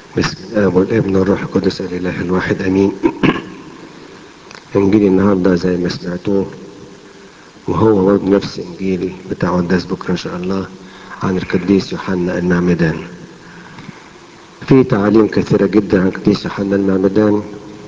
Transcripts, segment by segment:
بسم الله والابن والروح القدس الاله الواحد امين انجيل النهارده زي ما سمعتوه وهو برضه نفس انجيلي بتاع قداس بكره ان شاء الله عن القديس يوحنا المعمدان في تعاليم كثيره جدا عن القديس يوحنا المعمدان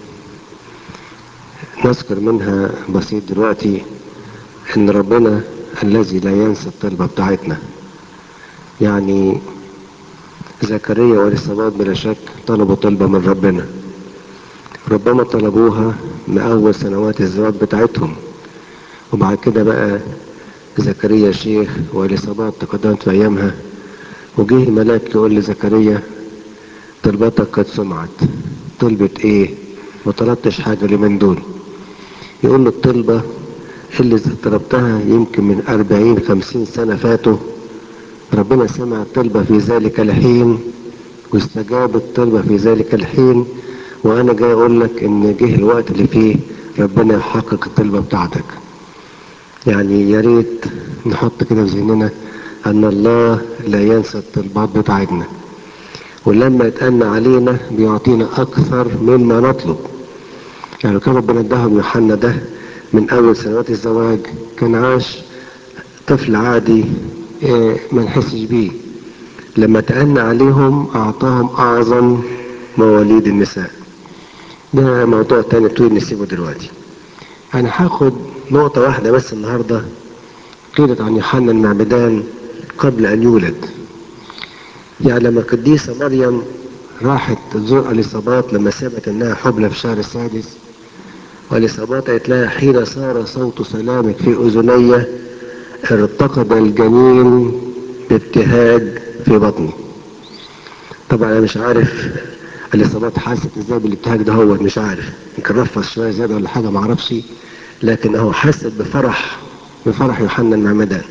نذكر منها بسيط دلوقتي ان ربنا الذي لا ينسى الطلبه بتاعتنا يعني زكريا واليصابات بلا شك طلبوا طلبة من ربنا ربما طلبوها من أول سنوات الزواج بتاعتهم وبعد كده بقى زكريا شيخ واليصابات تقدمت في أيامها وجه ملاك يقول لزكريا طلبتك قد سمعت طلبت ايه ما طلبتش حاجة لمن دول يقول له الطلبة اللي طلبتها يمكن من أربعين خمسين سنة فاتوا ربنا سمع الطلبة في ذلك الحين واستجاب الطلبة في ذلك الحين وأنا جاي أقول لك إن جه الوقت اللي فيه ربنا يحقق الطلبة بتاعتك. يعني يا ريت نحط كده في ذهننا أن الله لا ينسى الطلبات بتاعتنا. ولما يتأنى علينا بيعطينا أكثر مما نطلب. يعني كان ربنا اداهم يوحنا ده من أول سنوات الزواج كان عاش طفل عادي ما نحسش بيه لما تأنى عليهم أعطاهم أعظم مواليد النساء ده موضوع تاني طويل نسيبه دلوقتي أنا هاخد نقطة واحدة بس النهاردة قيلت عن يوحنا المعمدان قبل أن يولد يعني لما القديسة مريم راحت تزور اليصابات لما سمعت انها حبلى في الشهر السادس واليصابات قالت لها حين صار صوت سلامك في اذني ارتقد الجنين بابتهاج في بطني طبعا انا مش عارف الاصابات حست ازاي بالابتهاج ده هو مش عارف يمكن رفض شويه زياده ولا حاجه ما اعرفش لكن هو حست بفرح بفرح يوحنا المعمدان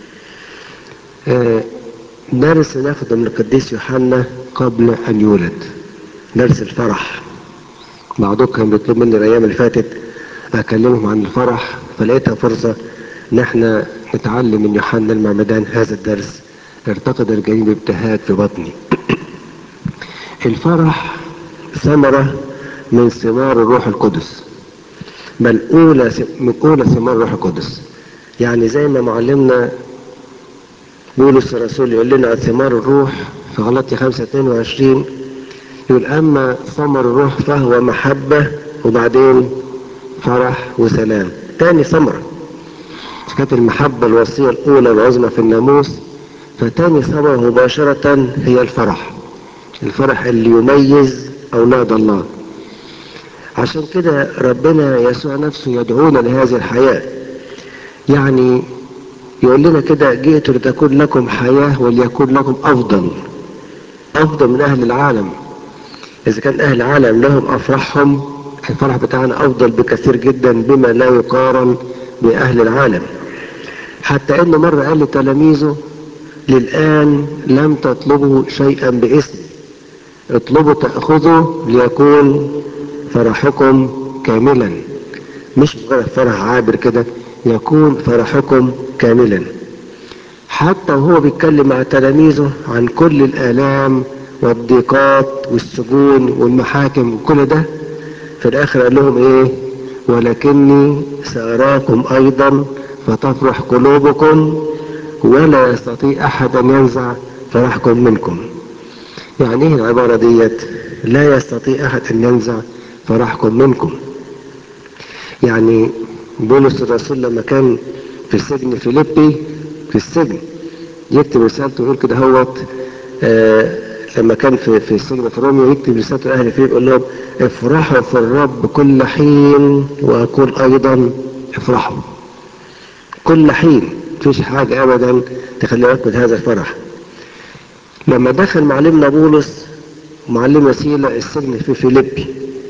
آه درس ناخده من القديس يوحنا قبل ان يولد درس الفرح بعضكم كان بيطلب مني الايام اللي فاتت اكلمهم عن الفرح فلقيتها فرصه ان احنا نتعلم من يوحنا المعمدان هذا الدرس ارتقد الجنين بابتهاج في بطني الفرح ثمرة من ثمار الروح القدس بل أولى من أولى ثمار الروح القدس يعني زي ما معلمنا بولس الرسول يقول لنا ثمار الروح في غلطي 5 22 يقول أما ثمر الروح فهو محبة وبعدين فرح وسلام تاني ثمره كانت المحبة الوصية الأولى العظمى في الناموس فتاني ثمرة مباشرة هي الفرح الفرح اللي يميز أولاد الله عشان كده ربنا يسوع نفسه يدعونا لهذه الحياة يعني يقول لنا كده جئت لتكون لكم حياة وليكون لكم أفضل أفضل من أهل العالم إذا كان أهل العالم لهم أفرحهم الفرح بتاعنا أفضل بكثير جدا بما لا يقارن بأهل العالم حتى انه مرة قال لتلاميذه للآن لم تطلبوا شيئا باسمي اطلبوا تأخذوا ليكون فرحكم كاملا مش مجرد فرح عابر كده يكون فرحكم كاملا حتى وهو بيتكلم مع تلاميذه عن كل الآلام والضيقات والسجون والمحاكم وكل ده في الآخر قال لهم إيه ولكني سأراكم أيضا فتفرح قلوبكم ولا يستطيع أحد أن ينزع فرحكم منكم يعني ايه العبارة ديت لا يستطيع أحد أن ينزع فرحكم منكم يعني بولس الرسول لما كان في السجن فيليبي في السجن يكتب رسالته يقول كده هوت آه لما كان في في السجن في روميا يكتب رسالته لاهل فيليب يقول لهم افرحوا في الرب كل حين واقول ايضا افرحوا كل حين مفيش حاجة ابدا تخلي بالك من هذا الفرح لما دخل معلمنا بولس ومعلمنا سيلا السجن في فيليبي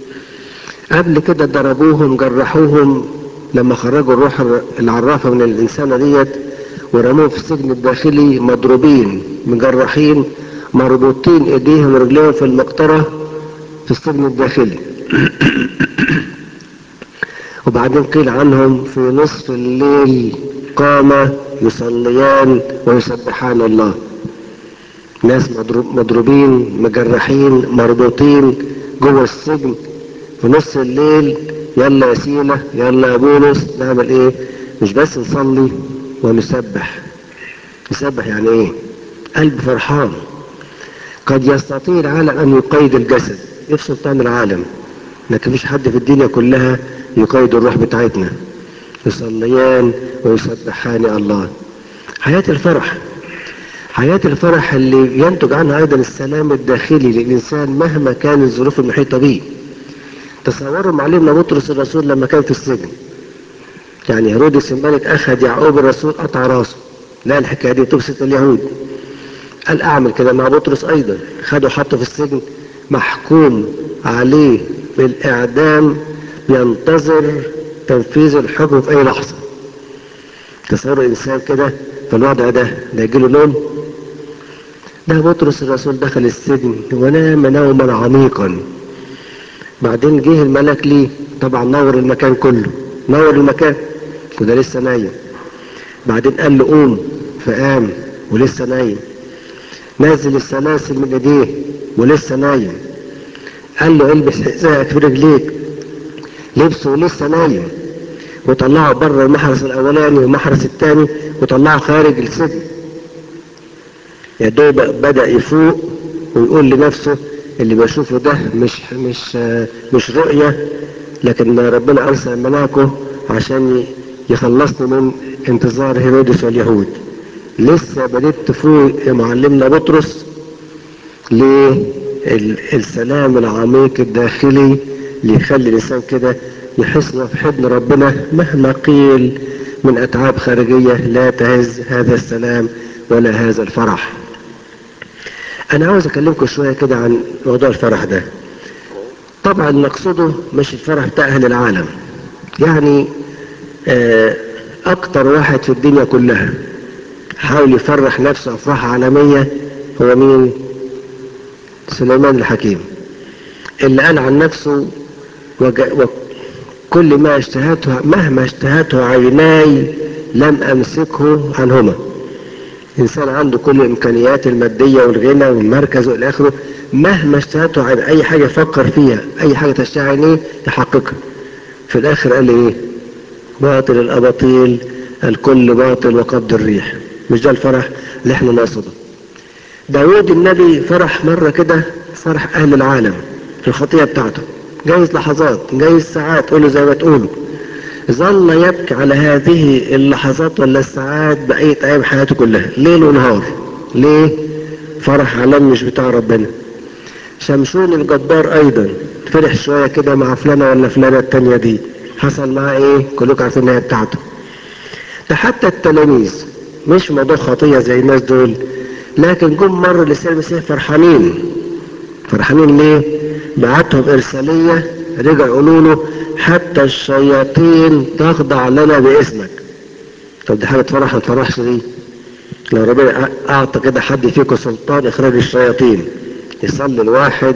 قبل كده ضربوهم جرحوهم لما خرجوا الروح العرافة من الإنسانة ديت ورموهم في السجن الداخلي مضروبين مجرحين مربوطين ايديهم ورجليهم في المقطرة في السجن الداخلي وبعدين قيل عنهم في نصف الليل قام يصليان ويسبحان الله ناس مضروبين مجرحين مربوطين جوه السجن في نص الليل يلا يا سينا يلا يا بولس نعمل ايه مش بس نصلي ونسبح نسبح يعني ايه قلب فرحان قد يستطيع العالم ان يقيد الجسد يفصل تاني العالم لكن مفيش حد في الدنيا كلها يقيد الروح بتاعتنا يصليان ويسبحان الله حياة الفرح حياة الفرح اللي ينتج عنها أيضا السلام الداخلي للإنسان مهما كانت الظروف المحيطة به تصوروا معلمنا بطرس الرسول لما كان في السجن يعني هيرودس الملك أخذ يعقوب الرسول قطع راسه لا الحكاية دي تبسط اليهود قال أعمل كده مع بطرس أيضا خده حطه في السجن محكوم عليه بالإعدام ينتظر تنفيذ الحكم في أي لحظة تصور إنسان كده في الوضع ده ده يجيله نوم ده بطرس الرسول دخل السجن ونام نوما عميقا بعدين جه الملك ليه طبعا نور المكان كله نور المكان وده لسه نايم بعدين قال له قوم فقام ولسه نايم نازل السلاسل من ايديه ولسه نايم قال له البس حذائك في رجليك لبسه ولسه نايم وطلعه بره المحرس الاولاني والمحرس الثاني وطلعه خارج السجن يا دوب بدا يفوق ويقول لنفسه اللي بشوفه ده مش مش مش رؤيه لكن ربنا ارسل ملاكه عشان يخلصني من انتظار هيرودس واليهود لسه بديت تفوق يا معلمنا بطرس للسلام العميق الداخلي اللي يخلي الانسان كده يحس في حضن ربنا مهما قيل من اتعاب خارجيه لا تهز هذا السلام ولا هذا الفرح. انا عاوز اكلمكم شويه كده عن موضوع الفرح ده. طبعا نقصده مش الفرح بتاع اهل العالم. يعني اكتر واحد في الدنيا كلها حاول يفرح نفسه افراح عالميه هو مين؟ سليمان الحكيم. اللي قال عن نفسه كل ما اشتهته مهما اشتهته عيناي لم امسكه عنهما انسان عنده كل الامكانيات الماديه والغنى والمركز والى اخره مهما اشتهته عن اي حاجه يفكر فيها اي حاجه تشتهي عينيه يحققها في الاخر قال ايه باطل الاباطيل الكل باطل وقبض الريح مش ده الفرح اللي احنا نقصده داود النبي فرح مره كده فرح اهل العالم في الخطيه بتاعته جايز لحظات جايز ساعات قولوا زي ما تقولوا ظل يبكي على هذه اللحظات ولا الساعات بقية أيام حياته كلها ليل ونهار ليه؟ فرح علام مش بتاع ربنا شمشون الجبار أيضا فرح شوية كده مع فلانة ولا فلانة التانية دي حصل معاه إيه؟ كلكم عارفين إن هي بتاعته ده حتى التلاميذ مش موضوع خطية زي الناس دول لكن جم مرة لسان المسيح فرحانين فرحانين ليه؟ بعتهم إرسالية رجع يقولوا له حتى الشياطين تخضع لنا باسمك طب دي حاجة تفرح ما تفرحش دي لو ربنا أعطى كده حد فيكم سلطان إخراج الشياطين يصلي الواحد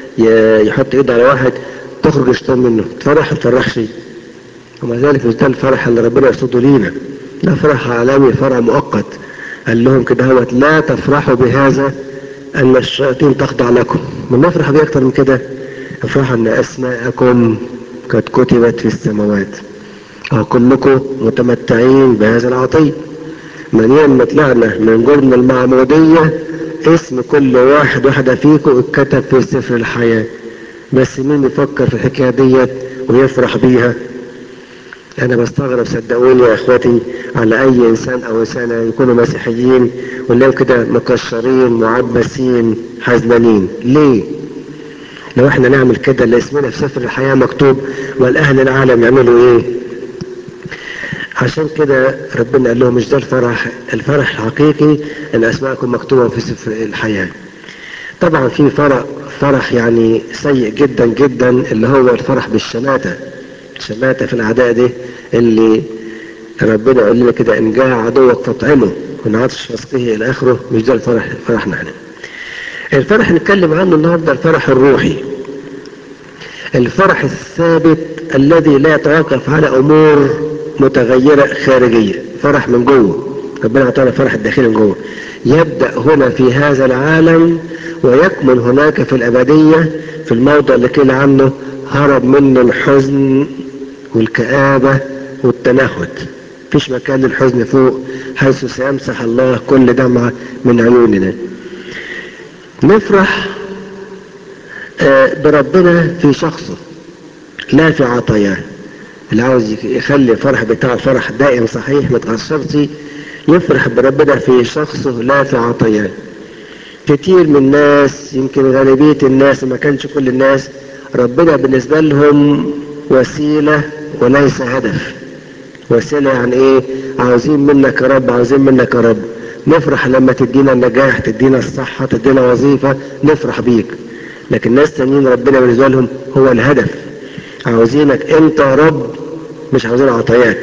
يحط إيده على واحد تخرج الشيطان منه تفرح ما تفرحش ومع ذلك مش ده الفرح اللي ربنا يقصده لينا ده فرح عالمي فرح مؤقت قال لهم كده هوت لا تفرحوا بهذا أن الشياطين تخضع لكم من نفرح بيه أكتر من كده افرحوا أن أسماءكم قد كتبت في السماوات أو كلكم متمتعين بهذا العطية من يوم ما طلعنا من جرم المعمودية اسم كل واحد واحدة فيكم اتكتب في سفر الحياة بس مين يفكر في الحكاية ديت ويفرح بيها انا بستغرب صدقوني يا اخواتي على اي انسان او انسانه يكونوا مسيحيين ونلاقيهم كده مكشرين معبسين حزنانين ليه لو احنا نعمل كده اللي اسمنا في سفر الحياه مكتوب والاهل العالم يعملوا ايه عشان كده ربنا قال لهم مش ده الفرح الفرح الحقيقي ان اسماءكم مكتوبه في سفر الحياه طبعا في فرح فرح يعني سيء جدا جدا اللي هو الفرح بالشماته الشماتة في الأعداء دي اللي ربنا يقول لنا كده إن جاء عدوك فاطعمه وإن عطش فاسقه إلى آخره مش ده الفرح فرحنا احنا. الفرح نتكلم عنه النهارده الفرح الروحي. الفرح الثابت الذي لا يتوقف على أمور متغيرة خارجية، فرح من جوه. ربنا أعطانا فرح الداخلي من جوه. يبدأ هنا في هذا العالم ويكمل هناك في الأبدية في الموضع اللي قيل عنه هرب منه الحزن والكآبة والتنهد مفيش مكان للحزن فوق حيث سيمسح الله كل دمعة من عيوننا نفرح بربنا في شخصه لا في عطاياه اللي عاوز يخلي الفرح بتاعه فرح دائم صحيح متغشرش يفرح بربنا في شخصه لا في عطاياه كتير من الناس يمكن غالبية الناس ما كانش كل الناس ربنا بالنسبة لهم وسيلة وليس هدف وسيلة يعني ايه عاوزين منك يا رب عاوزين منك يا رب نفرح لما تدينا النجاح تدينا الصحة تدينا وظيفة نفرح بيك لكن ناس تانيين ربنا بالنسبة لهم هو الهدف عاوزينك انت يا رب مش عاوزين عطاياك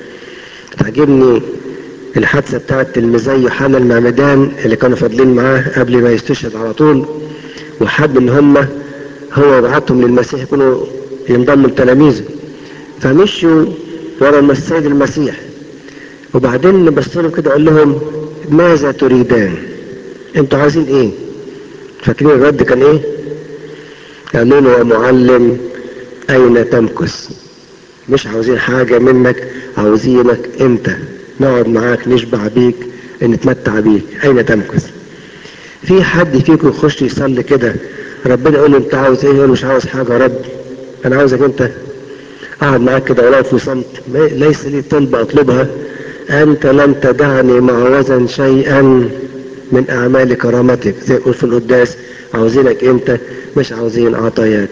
تعجبني الحادثة بتاعت تلميذي يوحنا المعمدان اللي كانوا فاضلين معاه قبل ما يستشهد على طول وحب ان هم هو يبعتهم للمسيح يكونوا ينضموا لتلاميذه فمشوا ورا السيد المسيح وبعدين بص لهم كده قال لهم ماذا تريدان انتوا عايزين ايه فاكرين الرد كان ايه قالوا له يا معلم اين تمكث مش عاوزين حاجة منك عاوزينك انت نقعد معاك نشبع بيك نتمتع بيك اين تمكث في حد فيكم يخش يصلي كده ربنا يقول له انت عاوز ايه يقول مش عاوز حاجة يا رب انا عاوزك انت قاعد معاك كده ولو في صمت ليس لي طلب اطلبها انت لم تدعني معوزا شيئا من اعمال كرامتك زي يقول في القداس عاوزينك انت مش عاوزين عطاياك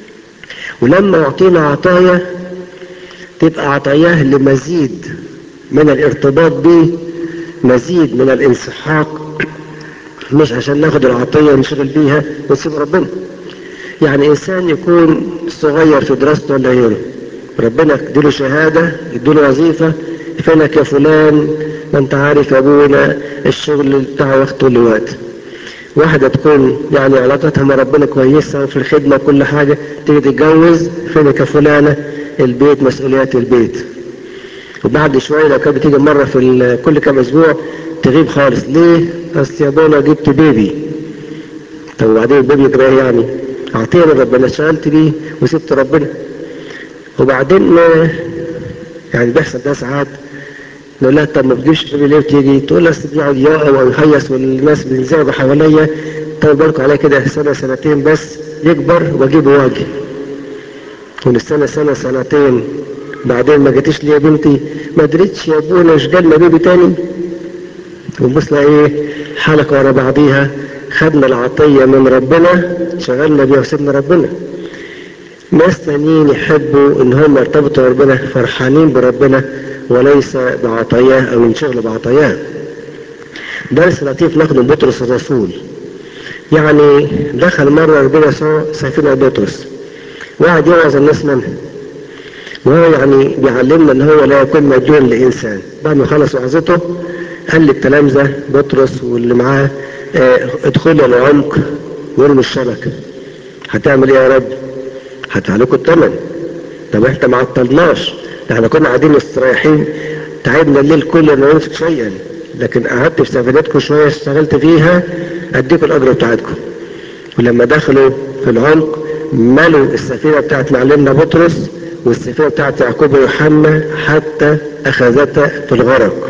ولما اعطينا عطايا تبقى عطاياه لمزيد من الارتباط به مزيد من الانسحاق مش عشان ناخد العطية ونشغل بيها ونسيب ربنا يعني انسان يكون صغير في دراسته ولا غيره ربنا يديله شهادة يديله وظيفة فينك يا فلان ما انت عارف يا ابونا الشغل بتاعه واخد طول الوقت واحدة تكون يعني علاقتها مع ربنا كويسة في الخدمة وكل حاجة تيجي تتجوز فينك يا فلانة البيت مسؤوليات البيت وبعد شوية لو كانت بتيجي مرة في كل كام اسبوع تغيب خالص ليه؟ اصل يا ابونا جبت بيبي طب وبعدين البيبي يجري ايه يعني؟ اعطيني ربنا اشتغلت بيه وسبت ربنا وبعدين يعني بيحصل ده ساعات نقول لها طب ما بتجيبش البيبي ليه بتيجي؟ تقول لها اصل بيقعد يقع ويهيص والناس بينزعجوا حواليا طب بالكم عليه كده سنه سنتين بس يكبر واجيبه واجي ونستنى سنه سنتين بعدين ما جاتيش ليه يا بنتي ما دريتش يا ابونا مش جالنا بيبي تاني ونبص ايه حلقه ورا بعضيها خدنا العطيه من ربنا شغلنا بيها وسيبنا ربنا ناس تانيين يحبوا ان هم يرتبطوا بربنا فرحانين بربنا وليس بعطاياه او ينشغلوا بعطاياه درس لطيف ناخده من بطرس الرسول يعني دخل مرة ربنا يسوع سفينة بطرس وقعد يوعظ الناس منها وهو يعني بيعلمنا ان هو لا يكون مديون لانسان بعد ما خلص وعظته قال للتلامذة بطرس واللي معاه اه ادخلوا العمق وارموا الشبكة هتعمل ايه يا رب؟ هدفع لكم الثمن طب احنا ما عطلناش احنا كنا قاعدين مستريحين تعبنا الليل كله ما نمسك شيئا لكن قعدت في سفينتكم شويه اشتغلت فيها اديكم الاجر بتاعتكم ولما دخلوا في العمق ملوا السفينه بتاعت معلمنا بطرس والسفينه بتاعت يعقوب ويوحنا حتى اخذتها في الغرق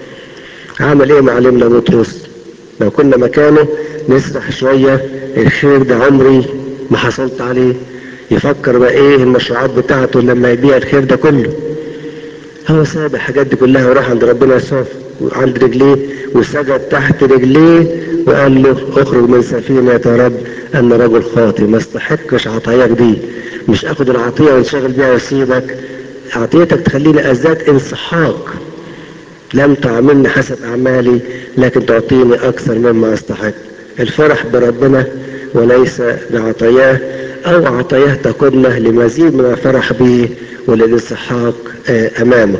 عمل ايه معلمنا بطرس لو كنا مكانه نسرح شويه الخير ده عمري ما حصلت عليه يفكر بقى ايه المشروعات بتاعته لما يبيع الخير ده كله هو ساب الحاجات دي كلها وراح عند ربنا يسوع عند رجليه وسجد تحت رجليه وقال له اخرج من سفينة يا رب انا رجل خاطئ ما استحقش عطاياك دي مش اخد العطية وانشغل بيها واسيبك عطيتك تخليني ازداد انسحاق لم تعاملني حسب اعمالي لكن تعطيني اكثر مما استحق الفرح بربنا وليس بعطاياه او عطاياه تقودنا لمزيد من الفرح به والانسحاق امامه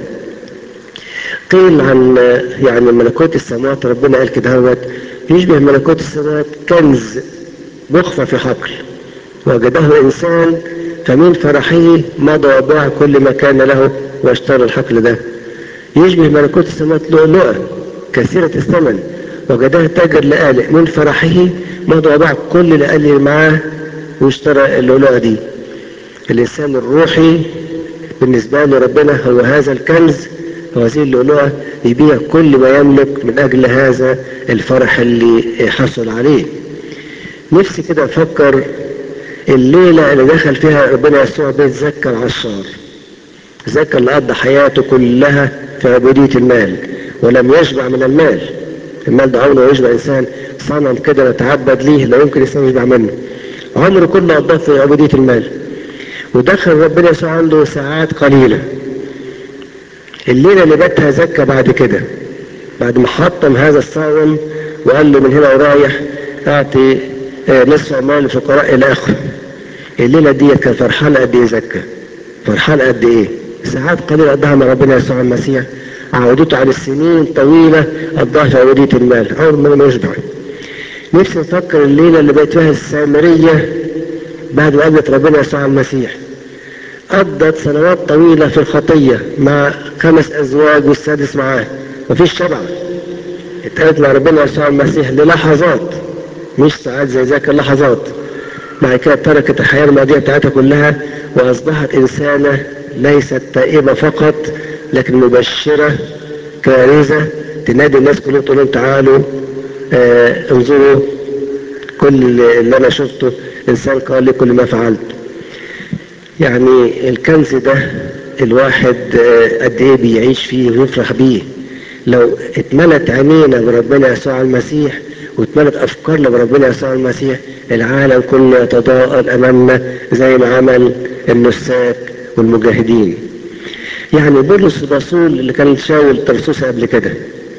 قيل عن يعني ملكوت السماوات ربنا قال كده هوت يشبه ملكوت السماوات كنز مخفى في حقل وجده انسان فمن فرحه مضى وباع كل ما كان له واشترى الحقل ده يشبه ملكوت السماوات لؤلؤة كثيرة الثمن وجداه تاجر لآلئ من فرحه مضى وباع كل الآلئ اللي معاه واشترى اللؤلؤة دي الإنسان الروحي بالنسبة له ربنا هو هذا الكنز وهذه اللؤلؤة يبيع كل ما يملك من أجل هذا الفرح اللي حصل عليه نفسي كده أفكر الليلة اللي دخل فيها ربنا يسوع بيت زكا العشار زكا اللي قضى حياته كلها في عبودية المال ولم يشبع من المال المال ده عمره يشبع إنسان صنم كده نتعبد ليه لا يمكن إنسان يشبع منه عمره كله قضاه في عبودية المال ودخل ربنا يسوع عنده ساعات قليلة الليلة اللي باتها زكى بعد كده بعد ما حطم هذا الصائم وقال له من هنا ورايح اعطي نصف اموال الفقراء الى اخره الليلة دي كان فرحان قد ايه زكى فرحان قد ايه ساعات قليلة قضاها مع ربنا يسوع المسيح عودته عن السنين طويلة قضاها في عبودية المال عمره ما يشبع نفسي نفكر الليلة اللي بقت فيها السامرية بعد ما قابلت ربنا يسوع المسيح قضت سنوات طويلة في الخطية مع خمس أزواج والسادس معاه مفيش شبع اتقالت مع ربنا يسوع المسيح للحظات مش ساعات زي ذاك اللحظات بعد كده تركت الحياة الماضية بتاعتها كلها وأصبحت إنسانة ليست تائبة فقط لكن مبشرة كارثة تنادي الناس كلهم تقول لهم تعالوا آه انظروا كل اللي أنا شفته إنسان قال لي كل ما فعلت يعني الكنز ده الواحد قد ايه بيعيش فيه ويفرح بيه لو اتملت عينينا بربنا يسوع المسيح واتملت افكارنا بربنا يسوع المسيح العالم كله يتضاءل امامنا زي ما عمل النساك والمجاهدين يعني بولس الرسول اللي كان شاول ترسوس قبل كده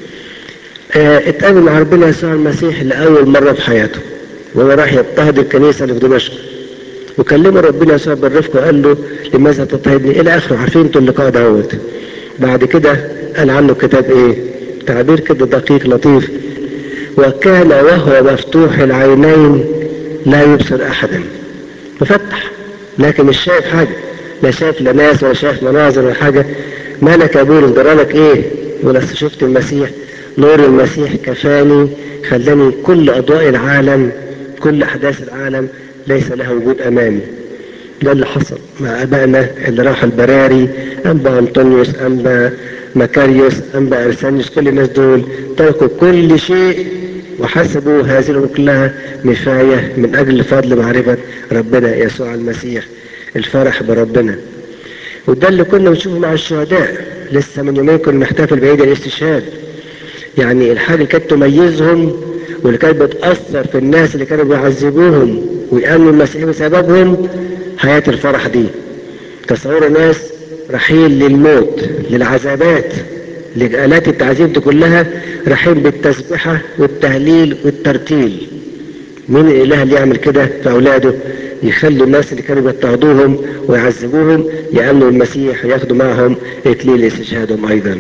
اه اتقابل مع ربنا يسوع المسيح لاول مره في حياته وهو راح يضطهد الكنيسه اللي في دمشق وكلمه ربنا يسوع بالرفق وقال له لماذا تضطهدني الى اخره عارفين انتوا اللقاء دوت بعد كده قال عنه كتاب ايه تعبير كده دقيق لطيف وكان وهو مفتوح العينين لا يبصر احدا مفتح لكن مش شايف حاجه لا شايف لا ناس ولا شايف مناظر ولا حاجه مالك يا بولس جرالك ايه ولا شفت المسيح نور المسيح كفاني خلاني كل اضواء العالم كل احداث العالم ليس لها وجود امامي ده اللي حصل مع ابائنا اللي راحوا البراري انبا انطونيوس انبا مكاريوس انبا ارسانيوس كل الناس دول تركوا كل شيء وحسبوا هذه الامور كلها نفايه من اجل فضل معرفه ربنا يسوع المسيح الفرح بربنا وده اللي كنا بنشوفه مع الشهداء لسه من يومين كنا نحتفل بعيد الاستشهاد يعني الحاجه اللي كانت تميزهم واللي كانت بتاثر في الناس اللي كانوا بيعذبوهم ويأمنوا المسيح بسببهم حياة الفرح دي تصور ناس رحيل للموت للعذابات لآلات التعذيب دي كلها رحيل بالتسبحة والتهليل والترتيل مين الإله اللي يعمل كده في أولاده يخلوا الناس اللي كانوا بيضطهدوهم ويعذبوهم يأمنوا المسيح وياخدوا معهم إكليل استشهادهم أيضا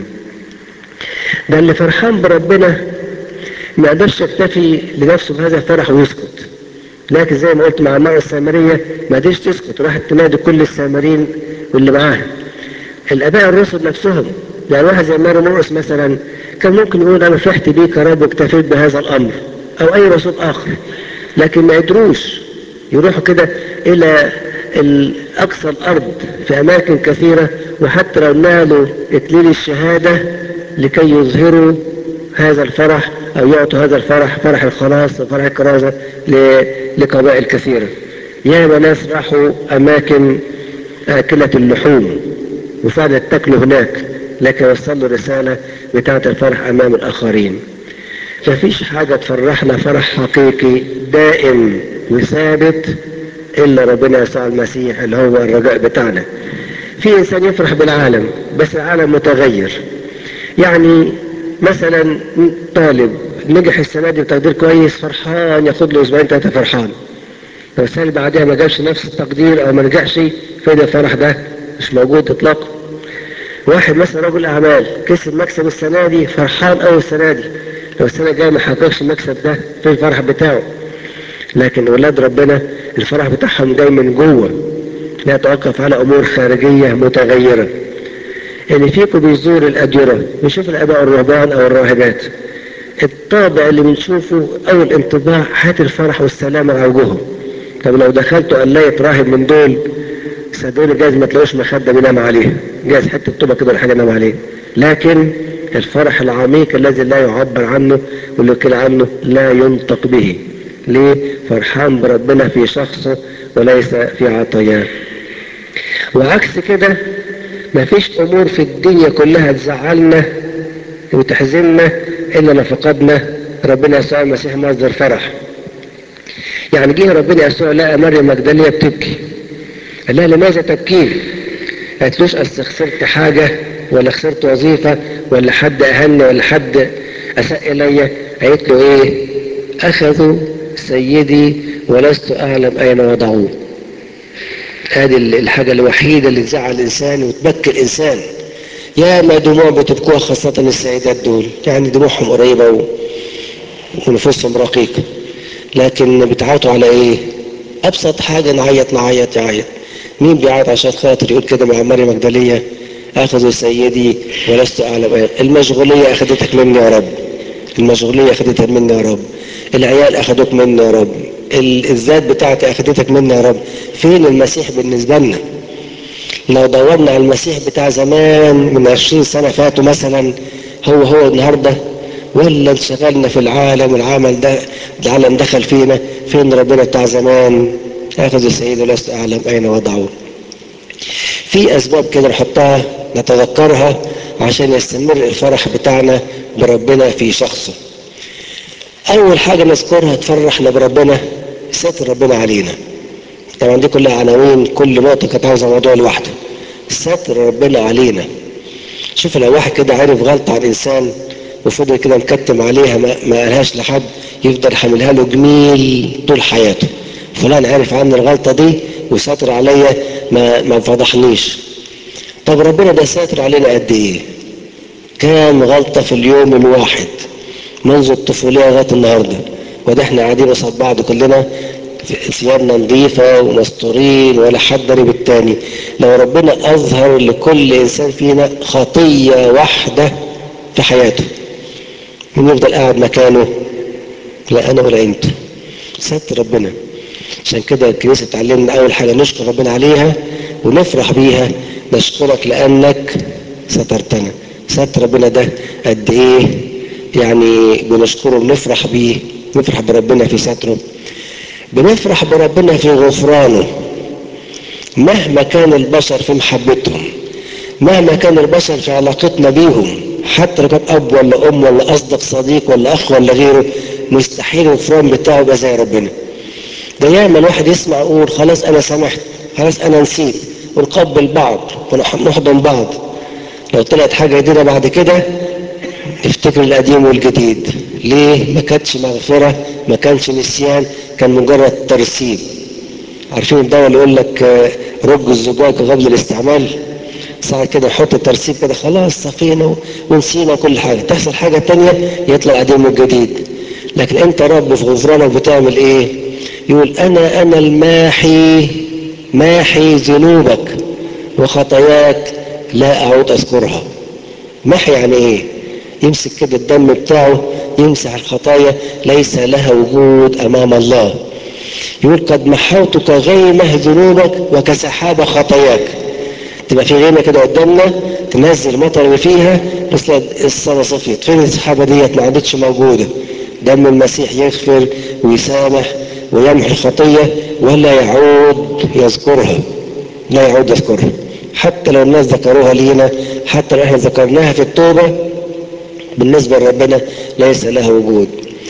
ده اللي فرحان بربنا ما قدرش يكتفي لنفسه بهذا الفرح ويسكت لكن زي ما قلت مع المرأة السامرية ما قدرش تسكت راحت تنادي كل السامرين واللي معاها الآباء الرسل نفسهم يعني واحد زي ماري مرقس مثلا كان ممكن يقول أنا فرحت بيك يا رب واكتفيت بهذا الأمر أو أي رسول آخر لكن ما قدروش يروحوا كده إلى أقصى الأرض في أماكن كثيرة وحتى لو نالوا إكليل الشهادة لكي يظهروا هذا الفرح أو يعطوا هذا الفرح فرح الخلاص وفرح الكرازة لقبائل كثيرة ياما ناس راحوا أماكن آكلة اللحوم وفعلا اتكلوا هناك لكن وصلوا رسالة بتاعة الفرح أمام الآخرين مفيش حاجة تفرحنا فرح حقيقي دائم وثابت إلا ربنا يسوع المسيح اللي هو الرجاء بتاعنا في إنسان يفرح بالعالم بس العالم متغير يعني مثلا طالب نجح السنة دي بتقدير كويس فرحان ياخد له اسبوعين ثلاثة فرحان لو السنة اللي بعدها ما جابش نفس التقدير او ما نجحش فين الفرح ده مش موجود اطلاقا واحد مثلا رجل اعمال كسب مكسب السنة دي فرحان قوي السنة دي لو السنة الجاية ما حققش المكسب ده فين الفرح بتاعه لكن ولاد ربنا الفرح بتاعهم جاي من جوه لا يتوقف على امور خارجية متغيرة اللي فيكم بيزور الأديرة بيشوف الآباء الرهبان أو الراهبات الطابع اللي بنشوفه اول انطباع هات الفرح والسلام على وجوههم طب لو دخلتوا قلاية راهب من دول صدقوني جايز ما تلاقوش مخدة بينام عليها جايز حتة طوبة كده ولا حاجة ينام عليها لكن الفرح العميق الذي لا يعبر عنه واللي قيل عنه لا ينطق به ليه فرحان بربنا في شخصه وليس في عطاياه وعكس كده مفيش امور في الدنيا كلها تزعلنا وتحزننا الا لو فقدنا ربنا يسوع المسيح مصدر فرح يعني جه ربنا يسوع لقى مريم مجدليه بتبكي قال لها لماذا تبكين قالتلوش اصل خسرت حاجه ولا خسرت وظيفه ولا حد اهني ولا حد اساء الي قالت له ايه اخذوا سيدي ولست اعلم اين وضعوه هذه الحاجة الوحيدة اللي تزعل الإنسان وتبكي الإنسان يا ما دموع بتبكوها خاصة السيدات دول يعني دموعهم قريبة و... ونفوسهم رقيقة لكن بتعيطوا على إيه؟ أبسط حاجة نعيط نعيط يعيط مين بيعيط عشان خاطر يقول كده مع مريم مجدلية أخذوا سيدي ولست أعلم أين المشغولية أخذتك مني يا رب المشغولية أخذتها مني يا رب العيال أخذوك مني يا رب الذات بتاعتي أخذتك مني يا رب فين المسيح بالنسبة لنا لو دورنا على المسيح بتاع زمان من عشرين سنة فاتوا مثلا هو هو النهاردة ولا انشغلنا في العالم والعمل ده العالم دخل فينا فين ربنا بتاع زمان اخذ السيد ولست اعلم اين وضعوه في اسباب كده نحطها نتذكرها عشان يستمر الفرح بتاعنا بربنا في شخصه اول حاجه نذكرها تفرحنا بربنا ستر ربنا علينا طبعا دي كلها عناوين كل نقطه كانت عاوزه موضوع لوحده ستر ربنا علينا شوف لو واحد كده عرف غلطه عن انسان وفضل كده مكتم عليها ما, ما قالهاش لحد يفضل حاملها له جميل طول حياته فلان عرف عني الغلطه دي وساتر عليا ما ما فضحنيش طب ربنا ده ساتر علينا قد ايه كام غلطه في اليوم الواحد منذ الطفوليه لغايه النهارده وده احنا قاعدين قصاد بعض كلنا ثيابنا نظيفة ومستورين ولا حد ضرب التاني لو ربنا أظهر لكل إنسان فينا خطية واحدة في حياته من يفضل قاعد مكانه لا أنا ولا أنت ستر ربنا عشان كده الكنيسة تعلمنا أول حاجة نشكر ربنا عليها ونفرح بيها نشكرك لأنك سترتنا ستر ربنا ده قد إيه يعني بنشكره ونفرح بيه نفرح بربنا في ستره بنفرح بربنا في غفرانه مهما كان البشر في محبتهم مهما كان البشر في علاقتنا بيهم حتى لو كان اب ولا ام ولا اصدق صديق ولا اخ ولا غيره مستحيل الغفران بتاعه يبقى زي ربنا ده ياما الواحد يسمع يقول خلاص انا سامحت خلاص انا نسيت ونقبل بعض ونحضن بعض لو طلعت حاجه جديده بعد كده نفتكر القديم والجديد ليه ما كانتش مغفره ما كانش نسيان كان مجرد ترسيب عارفين الدواء اللي يقول لك رج الزجاج قبل الاستعمال ساعة كده نحط الترسيب كده خلاص صفينا ونسينا كل حاجة تحصل حاجة تانية يطلع قديم والجديد لكن انت رب في غفرانك بتعمل ايه يقول انا انا الماحي ماحي ذنوبك وخطاياك لا اعود اذكرها محي يعني ايه يمسك كده الدم بتاعه يمسح الخطايا ليس لها وجود امام الله يقول قد محوت كغيمه ذنوبك وكسحابه خطاياك تبقى في غيمه كده قدامنا تنزل مطر اللي فيها بس السما صفيت فين السحابه ديت ما عادتش موجوده دم المسيح يغفر ويسامح ويمحي الخطيه ولا يعود يذكرها لا يعود يذكرها حتى لو الناس ذكروها لينا حتى لو احنا ذكرناها في التوبه بالنسبه لربنا ليس لها وجود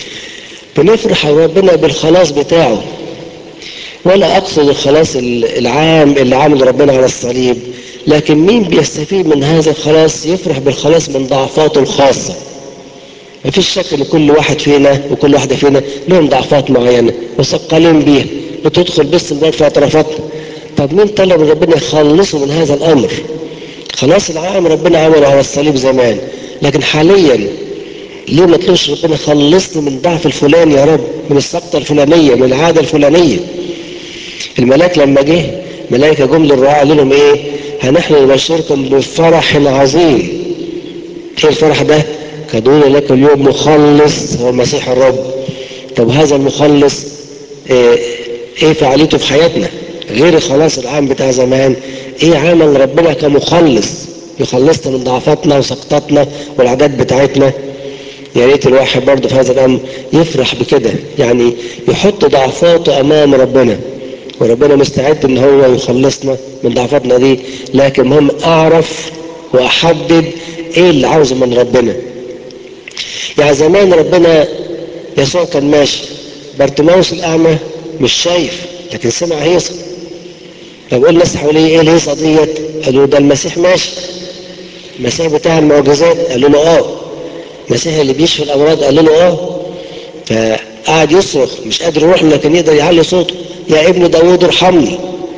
بنفرح ربنا بالخلاص بتاعه ولا اقصد الخلاص العام اللي عامل ربنا على الصليب لكن مين بيستفيد من هذا الخلاص يفرح بالخلاص من ضعفاته الخاصة ما فيش شك ان كل واحد فينا وكل واحدة فينا لهم ضعفات معينة مثقلين بيها بتدخل بس الباب في اعترافاتنا طب مين طلب ربنا يخلصه من هذا الامر خلاص العام ربنا عمله على الصليب زمان لكن حاليا ليه ما تقولش ربنا خلصني من ضعف الفلاني يا رب من السقطة الفلانية من العادة الفلانية الملاك لما جه ملائكة جم للرعاة قالوا لهم ايه هنحن نبشركم بفرح عظيم ايه الفرح ده كدون لك اليوم مخلص هو المسيح الرب طب هذا المخلص ايه, إيه فعاليته في حياتنا غير الخلاص العام بتاع زمان ايه عمل ربنا كمخلص يخلصنا من ضعفاتنا وسقطاتنا والعادات بتاعتنا يا ريت الواحد برضه في هذا الامر يفرح بكده يعني يحط ضعفاته امام ربنا وربنا مستعد ان هو يخلصنا من ضعفاتنا دي لكن المهم اعرف واحدد ايه اللي عاوزه من ربنا يعني زمان ربنا يسوع كان ماشي بارتماوس الاعمى مش شايف لكن سمع هيصه لو قلنا الناس حواليه ايه الهيصه ديت قالوا ده المسيح ماشي المسيح بتاع المعجزات قالوا له اه المسيح اللي بيشفي الامراض قالوا له اه فقعد يصرخ مش قادر يروح لكن يقدر يعلي صوته يا ابن داوود ارحمني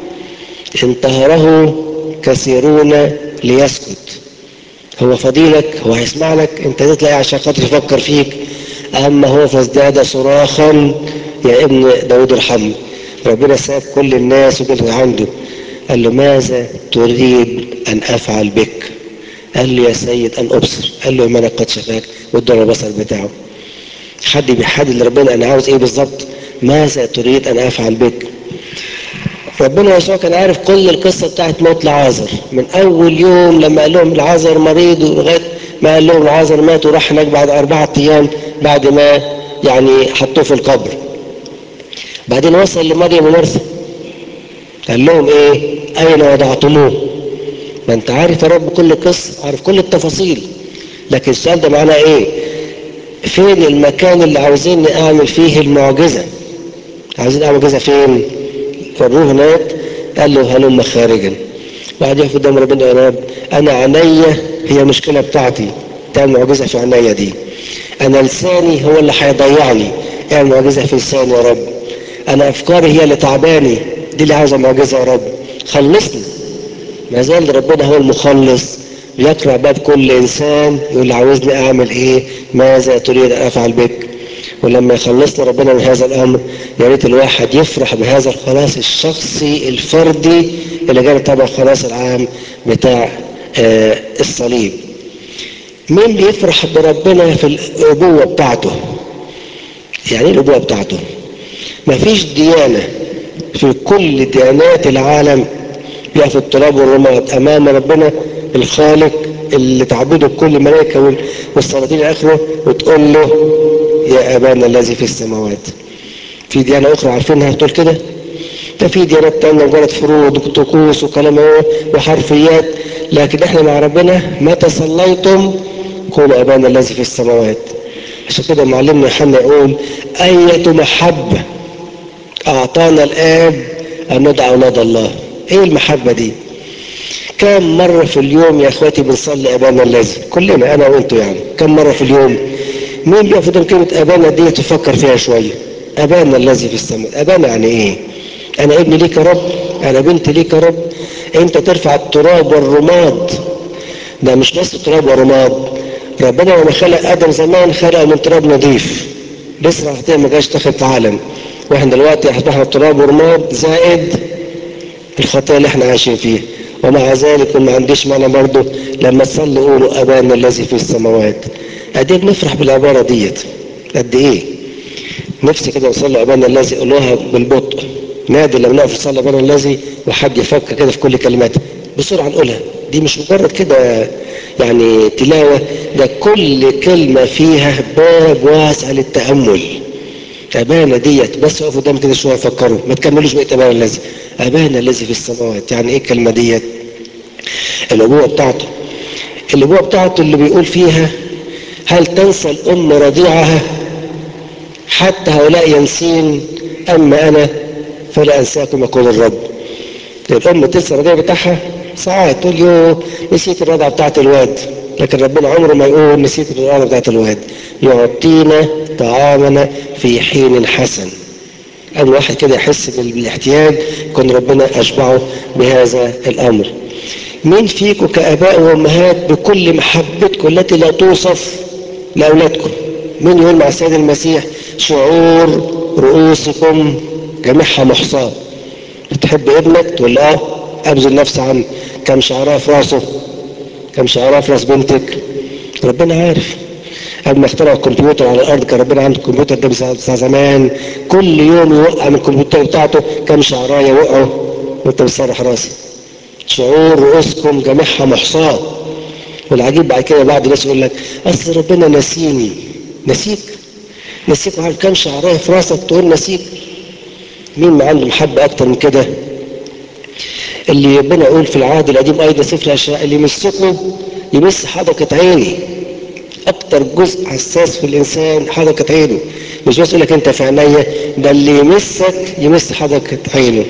انتهره كثيرون ليسكت هو فضيلك هو هيسمع لك انت تطلع عشان خاطر يفكر فيك اما هو فازداد صراخا يا ابن داود ارحمني ربنا ساب كل الناس وكل اللي عنده قال له ماذا تريد ان افعل بك قال له يا سيد ان ابصر قال له ملك قد شفاك وادى البصر بتاعه حد بيحدد لربنا انا عاوز ايه بالظبط ماذا تريد ان افعل بك ربنا يسوع كان عارف كل القصه بتاعت موت لعازر من اول يوم لما قال لهم لعازر مريض ولغايه ما قال لهم لعازر مات وراح هناك بعد اربعه ايام بعد ما يعني حطوه في القبر بعدين وصل لمريم ومرثا قال لهم ايه اين وضعتموه ما انت عارف يا رب كل قصه عارف كل التفاصيل لكن السؤال ده معناه ايه فين المكان اللي عاوزين اعمل فيه المعجزه عاوزين اعمل معجزه فين وروه هناك قال له هلم خارجا بعد يقف قدام ربنا يا رب انا عينيا هي مشكله بتاعتي تعمل معجزه في عينيا دي انا لساني هو اللي هيضيعني اعمل معجزه في لساني يا رب انا افكاري هي اللي تعباني دي اللي عاوزه معجزه يا رب خلصني ما زال ربنا هو المخلص يقرع باب كل انسان يقول عاوزني اعمل ايه ماذا تريد ان افعل بك ولما يخلصنا ربنا من هذا الامر يا ريت الواحد يفرح بهذا الخلاص الشخصي الفردي اللي جاي طبعا الخلاص العام بتاع آه الصليب مين بيفرح بربنا في الابوه بتاعته يعني ايه الابوه بتاعته مفيش ديانه في كل ديانات العالم يقف التراب والرماد امام ربنا الخالق اللي تعبده كل الملائكه والسلاطين الى اخره وتقول له يا ابانا الذي في السماوات في ديانه اخرى عارفينها تقول كده ده في ديانات تانية مجرد فروض وطقوس وكلام وحرفيات لكن احنا مع ربنا متى صليتم قولوا ابانا الذي في السماوات عشان كده معلمنا يوحنا يقول أية محبة أعطانا الآب أن ندعى أولاد الله إيه المحبة دي؟ كم مرة في اليوم يا إخواتي بنصلي أبانا الذي كلنا أنا وأنتوا يعني كم مرة في اليوم مين بيقف قدام كلمة أبانا دي تفكر فيها شوية أبانا الذي في السماء أبانا يعني إيه؟ أنا ابني ليك يا رب أنا بنتي ليك يا رب أنت ترفع التراب والرماد ده مش بس التراب والرماد ربنا لما خلق ادم زمان خلقه من تراب نظيف لسه الخطيه ما جاش دخلت العالم واحنا دلوقتي اصبحنا تراب ورماد زائد الخطيه اللي احنا عايشين فيها ومع ذلك ما عنديش معنى برضه لما تصلي قولوا ابانا الذي في السماوات قد ايه بنفرح بالعباره ديت قد ايه نفسي كده نصلي ابانا الذي قولوها بالبطء نادي لما نقف نصلي ابانا الذي وحد يفكر كده في كل كلماتها بسرعه نقولها دي مش مجرد كده يعني تلاوة ده كل كلمة فيها باب واسع للتأمل أبانا ديت بس اقفوا قدام كده شوية فكروا ما تكملوش بقية أبانا الذي أبانا الذي في السماوات يعني إيه الكلمة ديت الأبوة بتاعته الأبوة بتاعته اللي بيقول فيها هل تنسى الأم رضيعها حتى هؤلاء ينسين أما أنا فلا أنساكم يقول الرب الأم تنسى الرضيع بتاعها ساعات تقول يو نسيت الرضعة بتاعت الواد لكن ربنا عمره ما يقول نسيت الرضعة بتاعت الواد يعطينا طعامنا في حين حسن أول واحد كده يحس بالاحتياج يكون ربنا أشبعه بهذا الأمر مين فيكم كآباء وأمهات بكل محبتكم التي لا توصف لأولادكم مين يقول مع السيد المسيح شعور رؤوسكم جميعها محصاة بتحب ابنك تقول اه ابذل نفسي عنه كم شعرها في راسه كم شعرها في راس بنتك ربنا عارف قبل ما اخترعوا الكمبيوتر على الارض كان ربنا عنده الكمبيوتر ده بتاع زمان كل يوم يوقع من الكمبيوتر بتاعته كم شعرايه وقعوا وانت بتصرح راسي شعور رؤوسكم جميعها محصاه والعجيب بعد كده بعض الناس يقول لك اصل ربنا نسيني نسيك نسيك وعارف كم شعرايه في راسك تقول نسيك مين ما عنده محبه اكتر من كده اللي ربنا يقول في العهد القديم ايضا سفر الاشياء اللي يمسكه يمس حدقه عيني اكتر جزء حساس في الانسان حدقه عينه مش بس يقول لك انت في عينيا ده اللي يمسك يمس حدقه عينه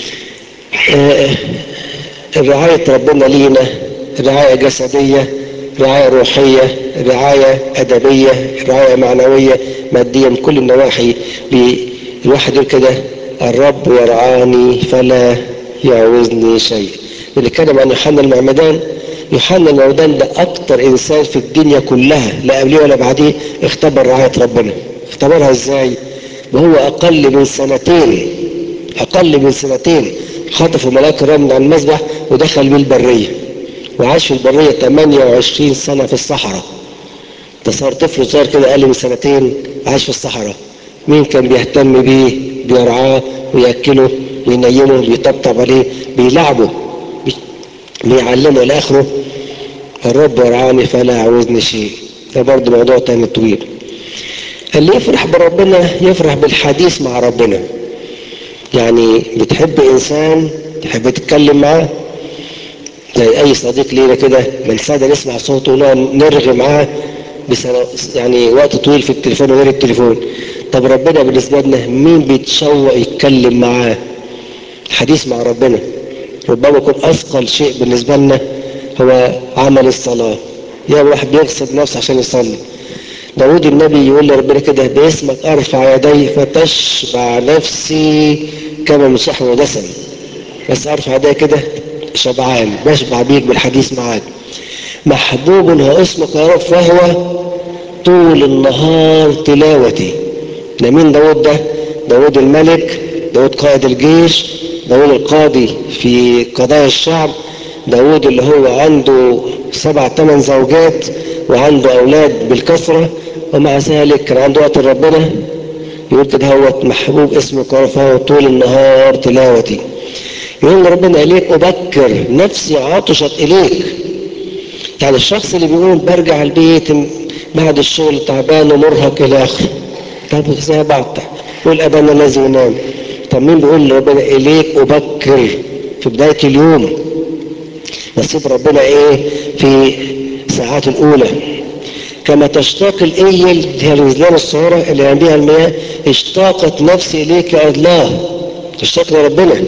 آه رعايه ربنا لينا رعايه جسديه رعايه روحيه رعايه ادبيه رعايه معنويه ماديه من كل النواحي الواحد يقول كده الرب يرعاني فلا يعوزني شيء بنتكلم عن يوحنا المعمدان يوحنا المعمدان ده اكتر انسان في الدنيا كلها لا قبليه ولا بعديه اختبر رعايه ربنا اختبرها ازاي وهو اقل من سنتين اقل من سنتين خطفوا ملاك الرب من على المذبح ودخل بيه البريه وعاش في البريه 28 سنه في الصحراء تصور طفل صغير كده اقل من سنتين عاش في الصحراء مين كان بيهتم بيه بيرعاه وياكله وينيمه بيطبطب عليه بيلعبه بيعلمه لاخره الرب يرعاني فلا يعوزني شيء ده برضه موضوع تاني طويل اللي يفرح بربنا يفرح بالحديث مع ربنا يعني بتحب انسان تحب تتكلم معاه زي اي صديق لينا كده من ساعه نسمع صوته ونقعد نرغي معاه يعني وقت طويل في التليفون وغير التليفون طب ربنا بالنسبه لنا مين بيتشوق يتكلم معاه الحديث مع ربنا ربما يكون اثقل شيء بالنسبه لنا هو عمل الصلاه يا واحد بيغسل نفسه عشان يصلي داود النبي يقول لربنا كده باسمك ارفع يدي فتشبع نفسي كما من شحم ودسم بس ارفع يدي كده شبعان بشبع بيك بالحديث معاك محبوب هو اسمك يا رب فهو طول النهار تلاوتي ده مين داود ده داود الملك داود قائد الجيش داود القاضي في قضايا الشعب داود اللي هو عنده سبع ثمان زوجات وعنده اولاد بالكثرة ومع ذلك كان عنده وقت ربنا يقول كده هو محبوب اسمك فهو طول النهار تلاوتي يقول ربنا اليك ابكر نفسي عطشت اليك يعني الشخص اللي بيقول برجع البيت بعد الشغل تعبان ومرهق الى اخره طب ازاي بعد قول ابانا الذي ينام طب مين بيقول لربنا اليك ابكر في بدايه اليوم نصيب ربنا ايه في الساعات الاولى كما تشتاق الايل هي الغزلان الصغيره اللي عندها المياه اشتاقت نفسي اليك يا الله تشتاق لربنا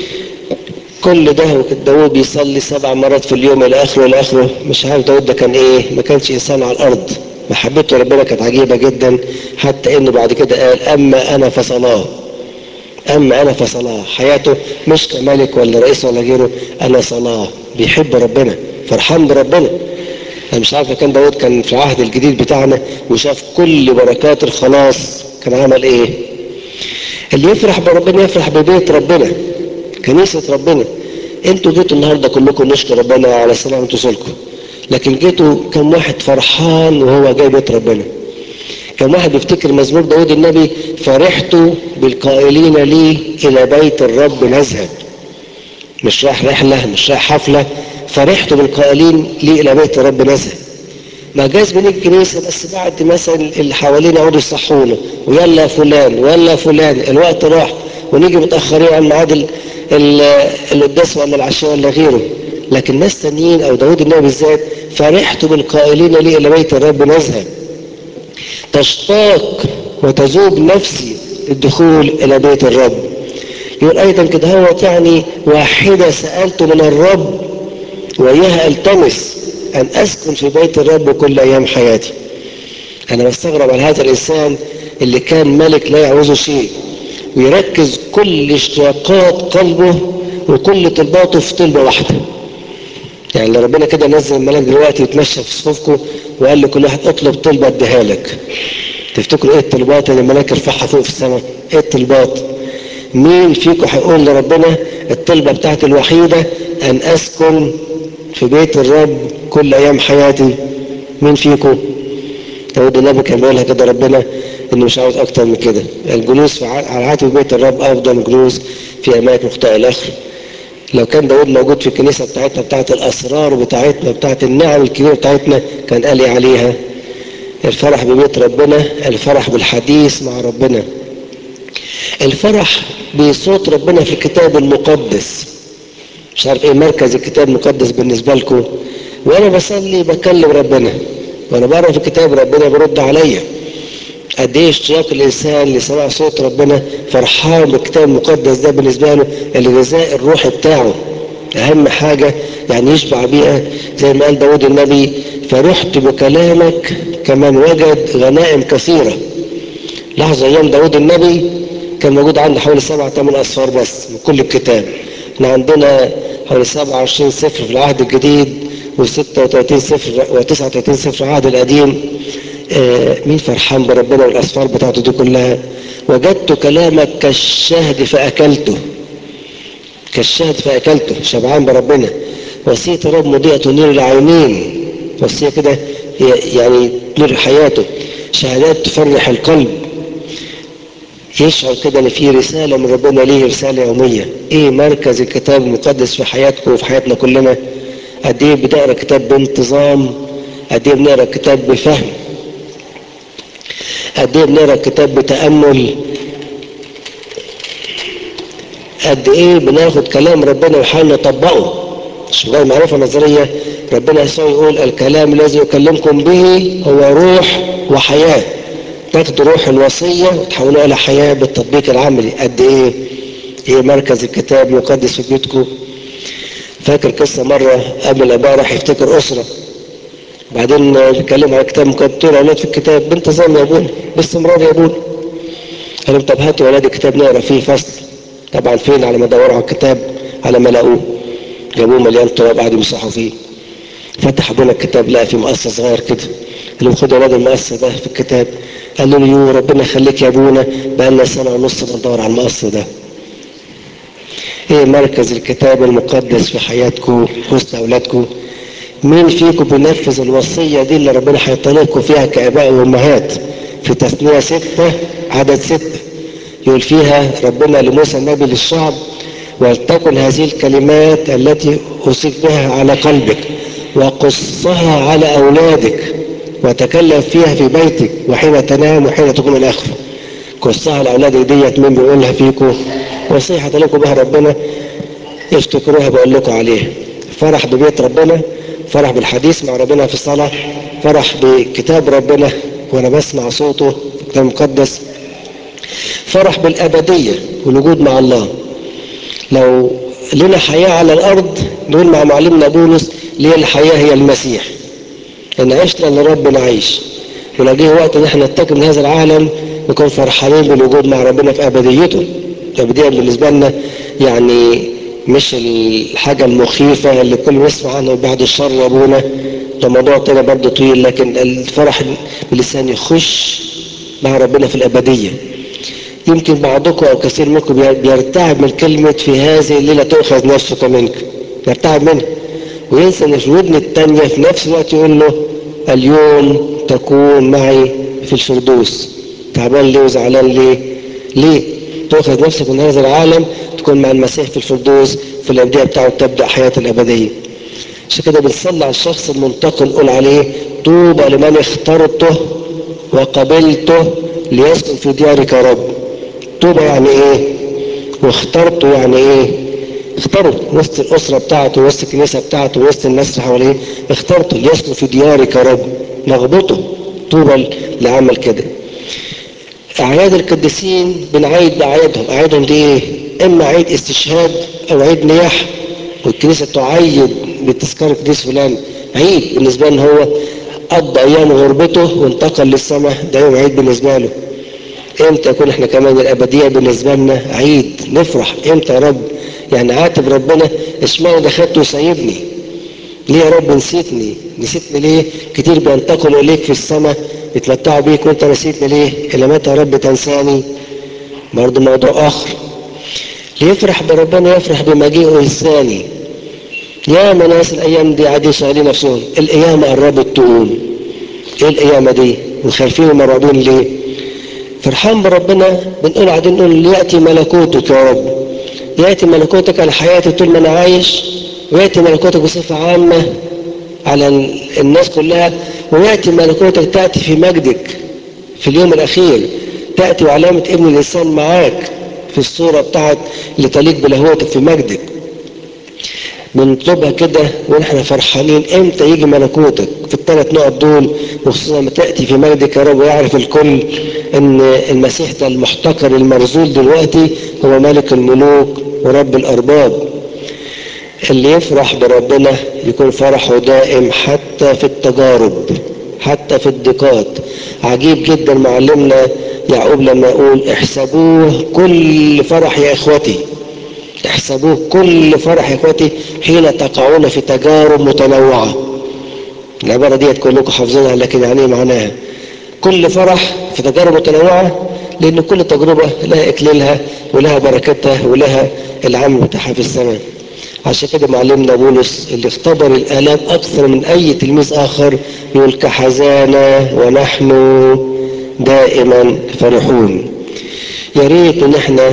كل ده داود بيصلي سبع مرات في اليوم الى اخره الى اخره مش عارف داود ده كان ايه ما كانش انسان على الارض محبته ربنا كانت عجيبه جدا حتى انه بعد كده قال اما انا فصلاه اما انا فصلاه حياته مش كملك ولا رئيس ولا غيره انا صلاه بيحب ربنا فرحان بربنا انا مش عارف كان داود كان في العهد الجديد بتاعنا وشاف كل بركات الخلاص كان عمل ايه اللي يفرح بربنا يفرح ببيت ربنا كنيسة ربنا انتوا جيتوا النهاردة كلكم نشكر ربنا على سلامة وصولكم لكن جيتوا كم واحد فرحان وهو جاي بيت ربنا كم واحد بيفتكر مزمور داود النبي فرحت بالقائلين لي الى بيت الرب نذهب مش رايح رحلة مش رايح حفلة فرحت بالقائلين لي الى بيت الرب نذهب ما جاز بنيجي الكنيسة بس بعد مثلا اللي حوالينا يقعدوا يصحونا ويلا فلان ويلا فلان الوقت راح ونيجي متأخرين عن ميعاد القداس ولا العشاء ولا غيره لكن ناس تانيين او داود النبي بالذات فرحت بالقائلين لي الى بيت الرب نذهب تشتاق وتذوب نفسي الدخول الى بيت الرب يقول ايضا كده هو يعني واحدة سألت من الرب وإياها التمس ان اسكن في بيت الرب كل ايام حياتي انا بستغرب على هذا الانسان اللي كان ملك لا يعوزه شيء ويركز كل اشتياقات قلبه وكل طلباته في طلبة واحدة يعني لو ربنا كده نزل الملاك دلوقتي يتمشى في صفوفكم وقال لكل واحد اطلب طلبة اديها لك تفتكروا ايه الطلبات اللي الملاك يرفعها فوق في السماء ايه الطلبات مين فيكم هيقول لربنا الطلبة بتاعتي الوحيدة ان اسكن في بيت الرب كل ايام حياتي مين فيكم داود النبي كان بيقولها كده ربنا انه مش عاوز اكتر من كده الجلوس في على عاتب بيت الرب افضل من الجلوس في اماكن مختلفه الاخر لو كان داود موجود في الكنيسه بتاعتنا بتاعت الاسرار بتاعتنا بتاعت النعم الكبيره بتاعتنا كان قال لي عليها الفرح ببيت ربنا الفرح بالحديث مع ربنا الفرح بصوت ربنا في الكتاب المقدس مش عارف ايه مركز الكتاب المقدس بالنسبه لكم وانا بصلي بكلم ربنا وانا بقرا في كتاب ربنا برد عليا قد ايه اشتياق الانسان لسماع صوت ربنا فرحان بالكتاب المقدس ده بالنسبه له الغذاء الروحي بتاعه اهم حاجه يعني يشبع بيها زي ما قال داود النبي فرحت بكلامك كمن وجد غنائم كثيره لحظه ايام داود النبي كان موجود عنده حوالي سبع ثمان اصفار بس من كل الكتاب احنا عندنا حوالي 27 سفر في العهد الجديد و36 سفر و39 سفر في العهد القديم آه مين فرحان بربنا والاسفار بتاعته دي كلها وجدت كلامك كالشهد فاكلته كالشهد فاكلته شبعان بربنا وصيه الرب مضيئه تنير العينين وصيه كده يعني تنير حياته شهادات تفرح القلب يشعر كده ان في رساله من ربنا ليه رساله يوميه ايه مركز الكتاب المقدس في حياتكم وفي حياتنا كلنا قد ايه بتقرا كتاب بانتظام قد ايه بنقرا كتاب بفهم قد ايه بنقرا كتاب بتامل قد ايه بناخد كلام ربنا ونحاول نطبقه مش مجرد معرفه نظريه ربنا يسوع يقول الكلام الذي يكلمكم به هو روح وحياه تاخدوا روح الوصيه وتحولوها الى حياه بالتطبيق العملي قد ايه ايه مركز الكتاب المقدس في بيتكم فاكر قصه مره قبل الاباء راح يفتكر اسره بعدين نتكلم على كتاب مقدس اولاد في الكتاب بانتظام يا ابونا باستمرار يا ابونا قال لهم طب هاتوا اولاد الكتاب نقرا فيه فصل طبعا فين على ما دوروا على الكتاب على ما لقوه جابوه مليان تراب قعدوا يمسحوا فيه فتح ابونا الكتاب لقى فيه مقص صغير كده قال لهم خدوا اولاد المقص ده في الكتاب قالوا له يو ربنا يخليك يا ابونا بقى لنا سنه ونص بندور على المقص ده ايه مركز الكتاب المقدس في حياتكم وسط اولادكم مين فيكم بينفذ الوصية دي اللي ربنا هيطالبكم فيها كآباء وأمهات في تثنية ستة عدد ستة يقول فيها ربنا لموسى النبي للشعب ولتكن هذه الكلمات التي أوصيك بها على قلبك وقصها على أولادك وتكلم فيها في بيتك وحين تنام وحين تقوم الآخر قصها على أولادك ديت مين بيقولها فيكم وصية هتلاقوا بها ربنا افتكروها بقول لكم عليها فرح ببيت ربنا فرح بالحديث مع ربنا في الصلاة فرح بكتاب ربنا وانا بسمع صوته في الكتاب المقدس فرح بالأبدية والوجود مع الله لو لنا حياة على الأرض نقول مع معلمنا بولس ليه الحياة هي المسيح إن عشنا لرب نعيش ولو جه وقت إن احنا نتكل من هذا العالم نكون فرحانين بالوجود مع ربنا في أبديته الأبدية بالنسبة لنا يعني مش الحاجة المخيفة اللي كل نسمع عنها بعد الشر يا ابونا ده موضوع تاني برضه طويل لكن الفرح باللسان يخش مع ربنا في الأبدية يمكن بعضكم أو كثير منكم بيرتعب من كلمة في هذه الليلة تؤخذ نفسك منك يرتعب منها وينسى ان في الودن الثانية في نفس الوقت يقول له اليوم تكون معي في الفردوس تعبان ليه وزعلان ليه؟ ليه؟ تؤخذ نفسك من هذا العالم تكون مع المسيح في الفردوس في الأبدية بتاعه تبدأ حياة الأبدية عشان كده بنصلي على الشخص المنتقل نقول عليه طوبى لمن اخترته وقبلته ليسكن في ديارك يا رب طوبى يعني ايه واخترته يعني ايه اختاره وسط الأسرة بتاعته وسط الكنيسة بتاعته وسط الناس اللي حواليه اخترته ليسكن في ديارك يا رب نغبطه طوبى لعمل كده أعياد القديسين بنعيد بأعيادهم أعيادهم دي إيه؟ إما عيد استشهاد أو عيد نياح والكنيسة تعيد بتذكار قديس فلان عيد بالنسبة له هو قضى أيام غربته وانتقل للسماء ده يوم عيد بالنسبة له امتى يكون احنا كمان الأبدية بالنسبة لنا عيد نفرح امتى يا رب يعني عاتب ربنا اشمعنى ده خدته وسايبني ليه يا رب نسيتني نسيتني ليه كتير بينتقلوا اليك في السماء يتمتعوا بيك وانت نسيتني ليه الى متى يا رب تنساني برضه موضوع اخر ليفرح بربنا يفرح بمجيئه الثاني يا ناس الايام دي قاعدين شغالين نفسهم القيامه قربت تقوم ايه القيامه دي وخايفين ومرعوبين ليه فرحان بربنا بنقول قاعدين نقول ياتي ملكوتك يا رب ياتي ملكوتك على حياتي طول ما انا عايش وياتي ملكوتك بصفه عامه على الناس كلها وياتي ملكوتك تاتي في مجدك في اليوم الاخير تاتي وعلامه ابن الانسان معاك في الصوره بتاعت اللي تليق بلاهوتك في مجدك بنطلبها كده ونحن فرحانين امتى يجي ملكوتك في الثلاث نقط دول وخصوصا لما تاتي في مجدك يا رب ويعرف الكل ان المسيح ده المحتقر المرذول دلوقتي هو ملك الملوك ورب الارباب اللي يفرح بربنا يكون فرحه دائم حتى في التجارب حتى في الضيقات عجيب جدا معلمنا يعقوب لما يقول احسبوه كل فرح يا اخوتي احسبوه كل فرح يا اخوتي حين تقعون في تجارب متنوعة العبارة ديت كلكم حافظينها لكن يعني معناها كل فرح في تجارب متنوعة لأن كل تجربة لها إكليلها ولها بركتها ولها العمل بتاعها في السماء عشان كده معلمنا بولس اللي اختبر الآلام أكثر من أي تلميذ آخر يقول كحزانة ونحن دائما فرحون يا ريت إن احنا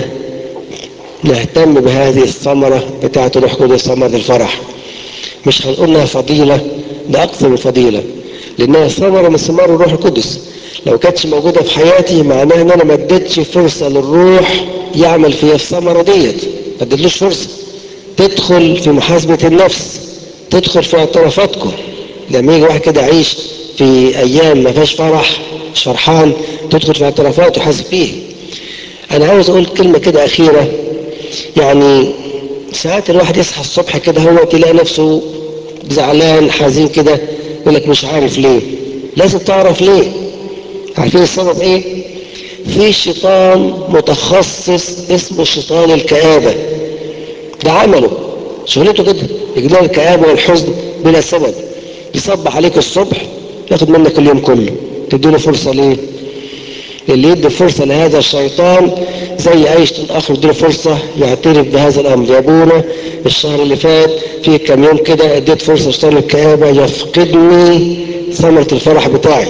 نهتم بهذه الثمرة بتاعة الروح القدس ثمرة الفرح مش هنقولها فضيلة ده أكثر من فضيلة لأنها ثمرة من ثمار الروح القدس لو كانتش موجودة في حياتي معناها إن أنا ما اديتش فرصة للروح يعمل فيها الثمرة ديت ما اديتلوش فرصة تدخل في محاسبة النفس تدخل في اعترافاتكم لما يجي واحد كده يعيش في أيام ما فيهاش فرح مش فرحان تدخل في اعترافات وحاسب فيه أنا عاوز أقول كلمة كده أخيرة يعني ساعات الواحد يصحى الصبح كده هو تلاقي نفسه زعلان حزين كده يقول لك مش عارف ليه لازم تعرف ليه عارفين السبب ايه في شيطان متخصص اسمه شيطان الكآبة ده عمله شغلته كده يجيب الكآبة والحزن بلا سبب يصبح عليك الصبح ياخد منك اليوم كله تديله فرصة ليه اللي يدي فرصة لهذا الشيطان زي أي شيطان آخر يديله فرصة يعترف بهذا الأمر يا أبونا الشهر اللي فات في كم يوم كده اديت فرصة شيطان الكآبة يفقدني ثمرة الفرح بتاعي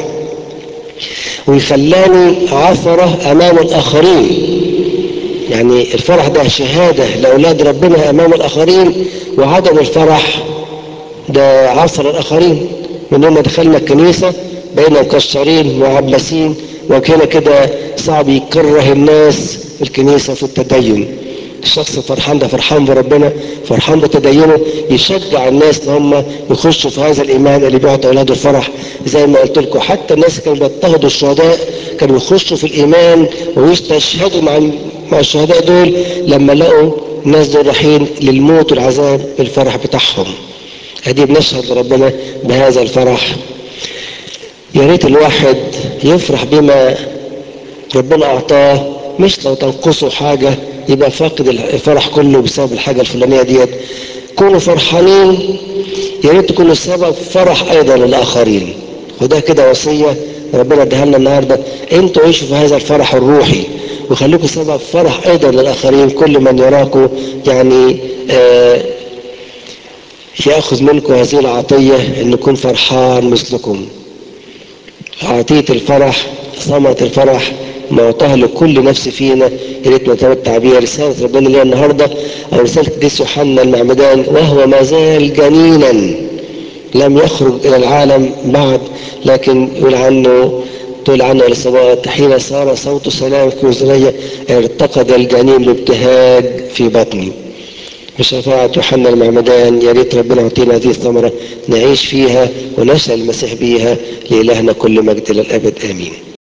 ويخلاني عثرة أمام الآخرين يعني الفرح ده شهادة لأولاد ربنا أمام الآخرين وعدم الفرح ده عصر الآخرين من يوم ما دخلنا الكنيسة بقينا مكشرين وعباسين وكان كده صعب يكره الناس في الكنيسة في التدين الشخص فرحان ده فرحان بربنا فرحان بتدينه يشجع الناس ان هم يخشوا في هذا الايمان اللي بيعطي اولاده الفرح زي ما قلت لكم حتى الناس كانوا بيضطهدوا الشهداء كانوا يخشوا في الايمان ويستشهدوا مع مع الشهداء دول لما لقوا الناس دول رايحين للموت والعذاب بالفرح بتاعهم ادي بنشهد لربنا بهذا الفرح يا ريت الواحد يفرح بما ربنا اعطاه مش لو تنقصه حاجه يبقى فاقد الفرح كله بسبب الحاجه الفلانيه ديت كونوا فرحانين يا ريت تكونوا سبب فرح ايضا للاخرين وده كده وصيه ربنا اداها لنا النهارده انتوا عيشوا في هذا الفرح الروحي وخليكم سبب فرح ايضا للاخرين كل من يراكم يعني آه ياخذ منكم هذه العطيه ان يكون فرحان مثلكم عطيه الفرح ثمره الفرح معطاها لكل نفس فينا يا ريت نتمتع بيها رساله ربنا لينا النهارده او رساله قديس يوحنا المعمدان وهو ما زال جنينا لم يخرج الى العالم بعد لكن يقول عنه تقول عنه السماوات حين صار صوت سلام في وزنية ارتقد الجنين بابتهاج في بطني بشفاعة يوحنا المعمدان يا ريت ربنا يعطينا هذه الثمرة نعيش فيها ونسأل المسيح بيها لإلهنا كل مجد للأبد آمين